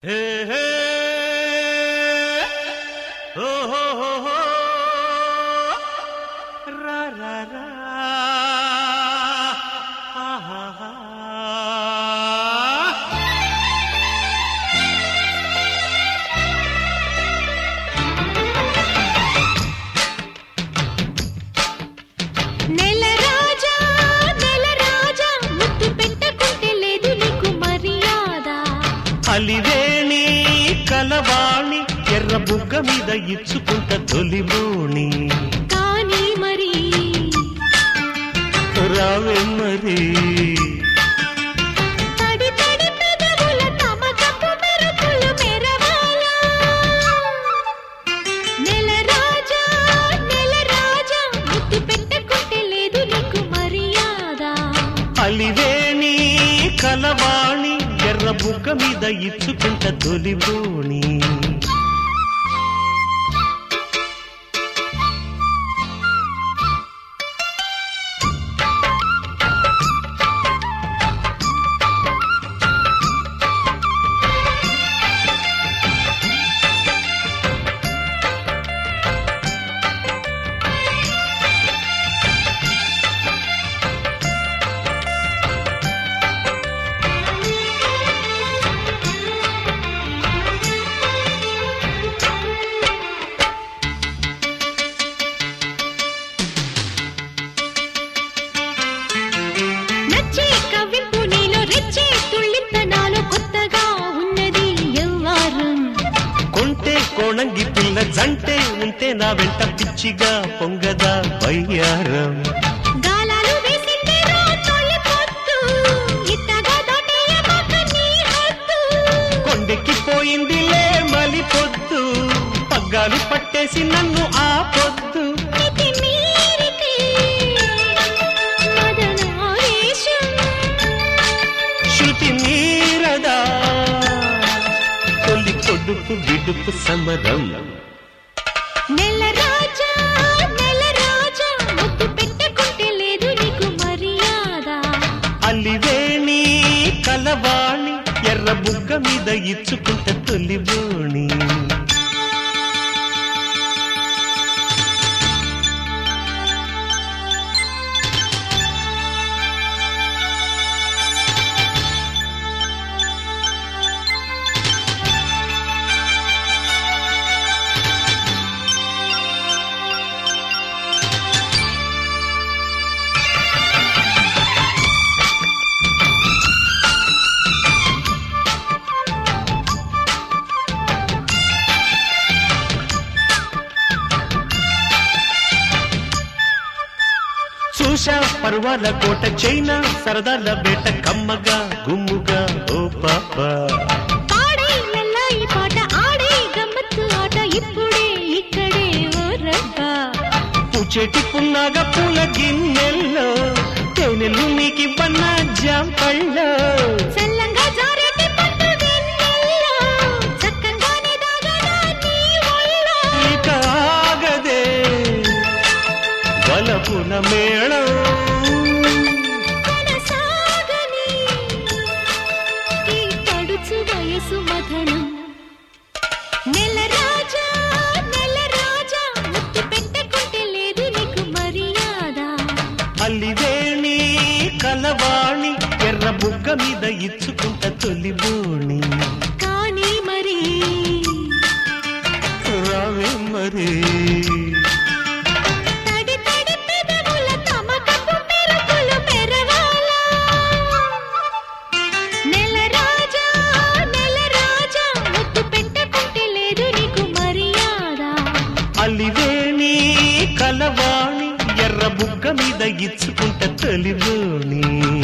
హే హే ఓ హో హో హో రా రా రా ఆహాహా. నెల రాజా నెల రాజా ముద్దు పెట్టకుంటే లేదు నీకు మర్యాద అలివేణి కలవాణి ఎర్ర బుగ్గ మీద ఇచ్చుకుంట తొలిబోణి కానీ మరి రావే మరి తడి తడి పెదవుల తమకపు మెరుపులు మెరవాలా నెల రాజా నెల రాజా ముద్దు పెట్టకుంటే లేదు నీకు మర్యాద అలివేణి కలవాణి ఎర్ర బుగ్గ మీద ఇచ్చుకుంట తొలిబోణి నచ్చే కవ్వింపు నీలో రెచ్చే తుళ్ళింత నాలో కొత్తగా ఉన్నది ఎవ్వారం కొంటే కోణంగి పిల్ల జంటే ఉంటే నా వెంట పిచ్చిగా పొంగదా వయ్యారం గాలాలు వేసిందే రా తొలి పొత్తు ఇట్టగా దాటేయమాక నీ హద్దు కొండెక్కి పోయిందిలే మలి పొద్దు పగ్గాలు పట్టేసి నన్ను ఆ పొద్దు మితి మీరితే మదనావేశం శృతి మీరదా తొలి కొడుకు విడుపు సమరం నెల రాజా నెల రాజా ముద్దు పెట్టకుంటే లేదు నీకు మర్యాద అలివేణి కలవాణి ఎర్ర బుగ్గ మీద ఇచ్చుకుంట తొలిబోణి చూశా పర్వాల కోట చైనా సరదాల బేట కమ్మగా గుమ్ముగా ఓ పాప పాడే మెల్లాయి పాట ఆడే గమ్మత్తు ఆట ఇప్పుడే ఇక్కడే ఓ రబ్బా పూచేటి పున్నాగ పూల గిన్నెల్లో తేనెలు నీకివ్వన్న జాంపళ్ళో చల్లంగా జారేటి పట్టు వెన్నెల్లో చక్కంగానే దాగనా నీ ఒళ్ళో ఇక ఆగదే వలపున మేళం కొనసాగని ఈ పడుచు వయసు మథనం నెల రాజా నెల రాజా ముద్దు పెట్టకుంటే లేదు నీకు మర్యాద అల్లివేణి కలవాణి ఎర్ర బుగ్గ మీద ఇచ్చుకుంట తొలిబోణి కానీ మరి రావే మరి తడి తడి పెదవుల తమకపు మెరుపులు మెరవాలా నెల రాజా నెల రాజా ముద్దు పెట్టకుంటే లేదు నీకు మర్యాద అలివేణి కలవాణి ఎర్ర బుగ్గ మీద ఇచ్చుకుంట తొలిబోణి